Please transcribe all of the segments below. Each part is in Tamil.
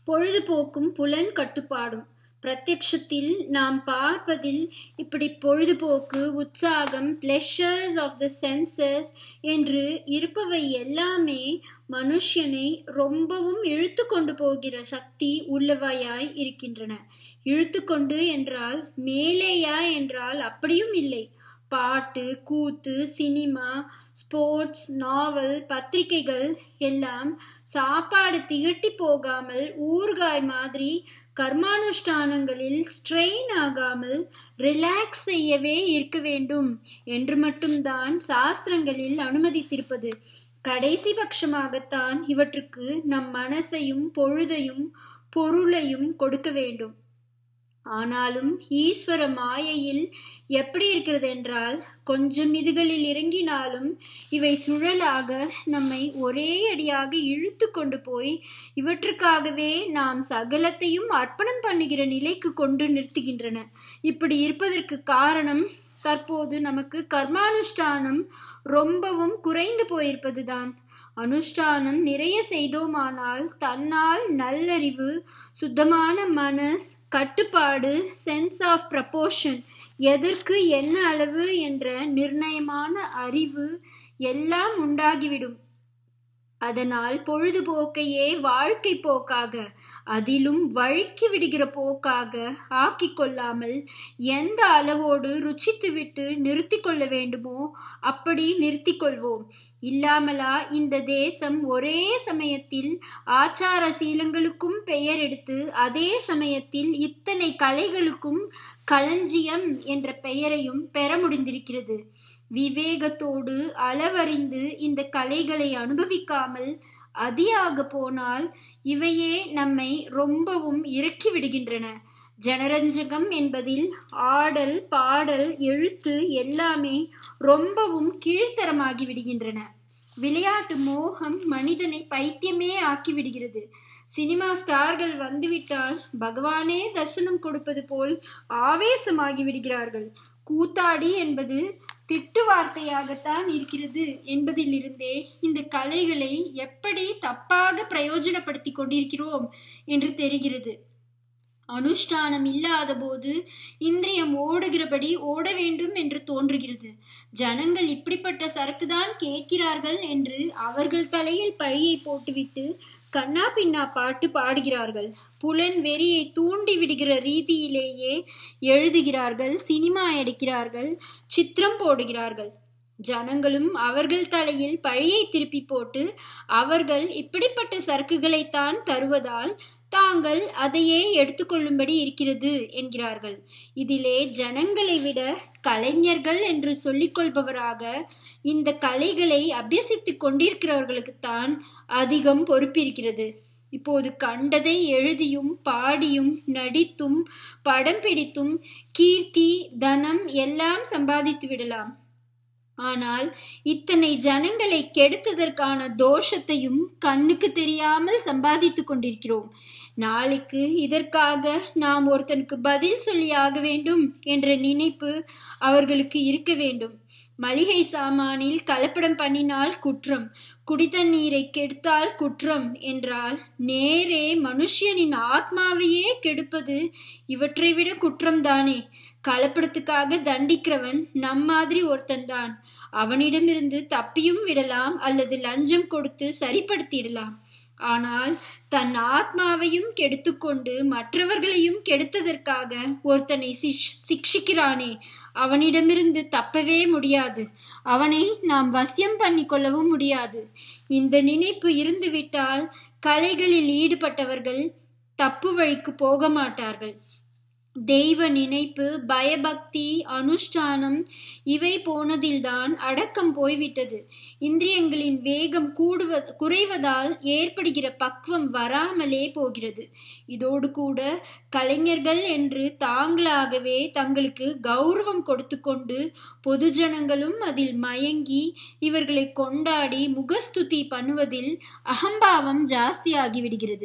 பொழுதுபோக்கும் புலன் கட்டுப்பாடும் பிரத்யக்ஷத்தில் நாம் பார்ப்பதில் இப்படி பொழுதுபோக்கு உற்சாகம் பிளஷர்ஸ் ஆஃப் த சென்சஸ் என்று இருப்பவை எல்லாமே மனுஷனை ரொம்பவும் இழுத்து கொண்டு போகிற சக்தி உள்ளவையாய் இருக்கின்றன இழுத்து கொண்டு என்றால் மேலேயா என்றால் அப்படியும் இல்லை பாட்டு கூத்து சினிமா ஸ்போர்ட்ஸ் நாவல் பத்திரிகைகள் எல்லாம் சாப்பாடு திகட்டி போகாமல் ஊறுகாய் மாதிரி கர்மானுஷ்டானங்களில் ஸ்ட்ரெயின் ஆகாமல் ரிலாக்ஸ் செய்யவே இருக்க வேண்டும் என்று மட்டும்தான் சாஸ்திரங்களில் அனுமதித்திருப்பது கடைசி பட்சமாகத்தான் இவற்றுக்கு நம் மனசையும் பொழுதையும் பொருளையும் கொடுக்க வேண்டும் ஆனாலும் ஈஸ்வர மாயையில் எப்படி இருக்கிறது என்றால் கொஞ்சம் இதுகளில் இறங்கினாலும் இவை சுழலாக நம்மை ஒரே அடியாக இழுத்து கொண்டு போய் இவற்றுக்காகவே நாம் சகலத்தையும் அர்ப்பணம் பண்ணுகிற நிலைக்கு கொண்டு நிறுத்துகின்றன இப்படி இருப்பதற்கு காரணம் தற்போது நமக்கு கர்மானுஷ்டானம் ரொம்பவும் குறைந்து போயிருப்பதுதான் அனுஷ்டானம் நிறைய செய்தோமானால் தன்னால் நல்லறிவு சுத்தமான மனஸ் கட்டுப்பாடு சென்ஸ் ஆஃப் ப்ரப்போர்ஷன் எதற்கு என்ன அளவு என்ற நிர்ணயமான அறிவு எல்லாம் உண்டாகிவிடும் அதனால் பொழுதுபோக்கையே வாழ்க்கை போக்காக அதிலும் வழுக்கி விடுகிற போக்காக ஆக்கிக் கொள்ளாமல் எந்த அளவோடு ருச்சித்துவிட்டு நிறுத்தி கொள்ள வேண்டுமோ அப்படி நிறுத்தி கொள்வோம் இல்லாமலா இந்த தேசம் ஒரே சமயத்தில் ஆச்சார சீலங்களுக்கும் பெயர் எடுத்து அதே சமயத்தில் இத்தனை கலைகளுக்கும் களஞ்சியம் என்ற பெயரையும் பெற முடிந்திருக்கிறது விவேகத்தோடு அளவறிந்து இந்த கலைகளை அனுபவிக்காமல் அதியாக போனால் இவையே நம்மை ரொம்பவும் இறக்கி விடுகின்றன ஜனரஞ்சகம் என்பதில் ஆடல் பாடல் எழுத்து எல்லாமே ரொம்பவும் கீழ்த்தரமாகி விடுகின்றன விளையாட்டு மோகம் மனிதனை பைத்தியமே ஆக்கி விடுகிறது சினிமா ஸ்டார்கள் வந்துவிட்டால் பகவானே தரிசனம் கொடுப்பது போல் ஆவேசமாகி விடுகிறார்கள் கூத்தாடி என்பது திட்டு வார்த்தையாகத்தான் இருக்கிறது என்பதிலிருந்தே இந்த கலைகளை எப்படி தப்பாக பிரயோஜனப்படுத்தி கொண்டிருக்கிறோம் என்று தெரிகிறது அனுஷ்டானம் இல்லாத போது இந்திரியம் ஓடுகிறபடி ஓட வேண்டும் என்று தோன்றுகிறது ஜனங்கள் இப்படிப்பட்ட சரக்குதான் கேட்கிறார்கள் என்று அவர்கள் தலையில் பழியை போட்டுவிட்டு கண்ணா பின்னா பாட்டு பாடுகிறார்கள் புலன் வெறியை தூண்டி விடுகிற ரீதியிலேயே எழுதுகிறார்கள் சினிமா எடுக்கிறார்கள் சித்திரம் போடுகிறார்கள் ஜனங்களும் அவர்கள் தலையில் பழியை திருப்பி போட்டு அவர்கள் இப்படிப்பட்ட சரக்குகளைத்தான் தருவதால் தாங்கள் அதையே எடுத்துக்கொள்ளும்படி இருக்கிறது என்கிறார்கள் இதிலே ஜனங்களை விட கலைஞர்கள் என்று சொல்லிக் கொள்பவராக இந்த கலைகளை அபியசித்துக் கொண்டிருக்கிறவர்களுக்குத்தான் அதிகம் பொறுப்பிருக்கிறது இப்போது கண்டதை எழுதியும் பாடியும் நடித்தும் படம் பிடித்தும் கீர்த்தி தனம் எல்லாம் சம்பாதித்து விடலாம் ஆனால் இத்தனை ஜனங்களை கெடுத்ததற்கான தோஷத்தையும் கண்ணுக்கு தெரியாமல் சம்பாதித்து கொண்டிருக்கிறோம் நாளைக்கு இதற்காக நாம் ஒருத்தனுக்கு பதில் சொல்லி ஆக வேண்டும் என்ற நினைப்பு அவர்களுக்கு இருக்க வேண்டும் மளிகை சாமானில் கலப்படம் பண்ணினால் குற்றம் குடித்தண்ணீரை கெடுத்தால் குற்றம் என்றால் நேரே மனுஷனின் ஆத்மாவையே கெடுப்பது இவற்றை விட குற்றம்தானே கலப்படத்துக்காக தண்டிக்கிறவன் நம் மாதிரி ஒருத்தன் தான் அவனிடமிருந்து தப்பியும் விடலாம் அல்லது லஞ்சம் கொடுத்து சரிப்படுத்திடலாம் ஆனால் தன் ஆத்மாவையும் கெடுத்துக்கொண்டு மற்றவர்களையும் கெடுத்ததற்காக ஒருத்தனை சிக்ஷிக்கிறானே அவனிடமிருந்து தப்பவே முடியாது அவனை நாம் வசியம் பண்ணி கொள்ளவும் முடியாது இந்த நினைப்பு இருந்துவிட்டால் கலைகளில் ஈடுபட்டவர்கள் தப்பு வழிக்கு போக மாட்டார்கள் தெய்வ நினைப்பு பயபக்தி அனுஷ்டானம் இவை போனதில்தான் அடக்கம் போய்விட்டது இந்திரியங்களின் வேகம் கூடுவ குறைவதால் ஏற்படுகிற பக்குவம் வராமலே போகிறது இதோடு கூட கலைஞர்கள் என்று தாங்களாகவே தங்களுக்கு கௌரவம் கொடுத்து கொண்டு பொதுஜனங்களும் அதில் மயங்கி இவர்களை கொண்டாடி முகஸ்துதி பண்ணுவதில் அகம்பாவம் ஜாஸ்தியாகி விடுகிறது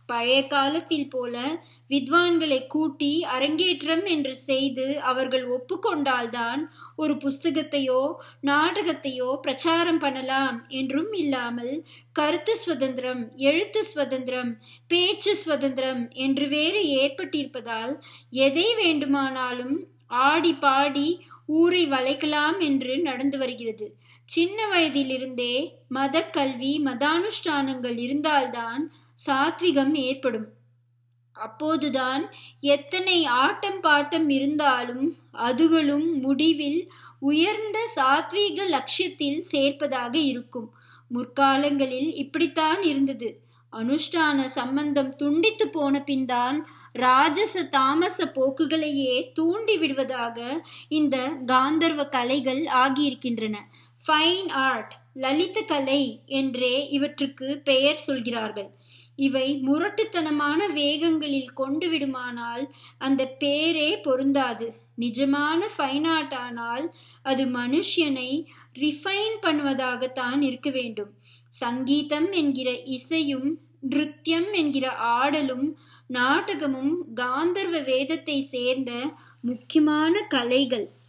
பழைய காலத்தில் போல வித்வான்களை கூட்டி அரங்கேற்றம் என்று செய்து அவர்கள் ஒப்புக்கொண்டால்தான் ஒரு புஸ்தகத்தையோ நாடகத்தையோ பிரச்சாரம் பண்ணலாம் என்றும் இல்லாமல் கருத்து சுதந்திரம் எழுத்து சுதந்திரம் பேச்சு சுதந்திரம் என்று வேறு ஏற்பட்டிருப்பதால் எதை வேண்டுமானாலும் ஆடி பாடி ஊரை வளைக்கலாம் என்று நடந்து வருகிறது சின்ன வயதிலிருந்தே மத கல்வி மதானுஷ்டானங்கள் இருந்தால்தான் சாத்விகம் ஏற்படும் அப்போதுதான் எத்தனை ஆட்டம் பாட்டம் இருந்தாலும் அதுகளும் முடிவில் உயர்ந்த சாத்வீக லட்சியத்தில் சேர்ப்பதாக இருக்கும் முற்காலங்களில் இப்படித்தான் இருந்தது அனுஷ்டான சம்பந்தம் துண்டித்து போன பின்தான் ராஜச தாமச போக்குகளையே தூண்டி விடுவதாக இந்த காந்தர்வ கலைகள் ஆகியிருக்கின்றன ஃபைன் ஆர்ட் லலித கலை என்றே இவற்றுக்கு பெயர் சொல்கிறார்கள் இவை முரட்டுத்தனமான வேகங்களில் கொண்டு விடுமானால் அந்த பேரே பொருந்தாது நிஜமான ஃபைன் ஆர்ட் ஆனால் அது மனுஷனை ரிஃபைன் பண்ணுவதாகத்தான் இருக்க வேண்டும் சங்கீதம் என்கிற இசையும் நிருத்தியம் என்கிற ஆடலும் நாடகமும் காந்தர்வ வேதத்தை சேர்ந்த முக்கியமான கலைகள்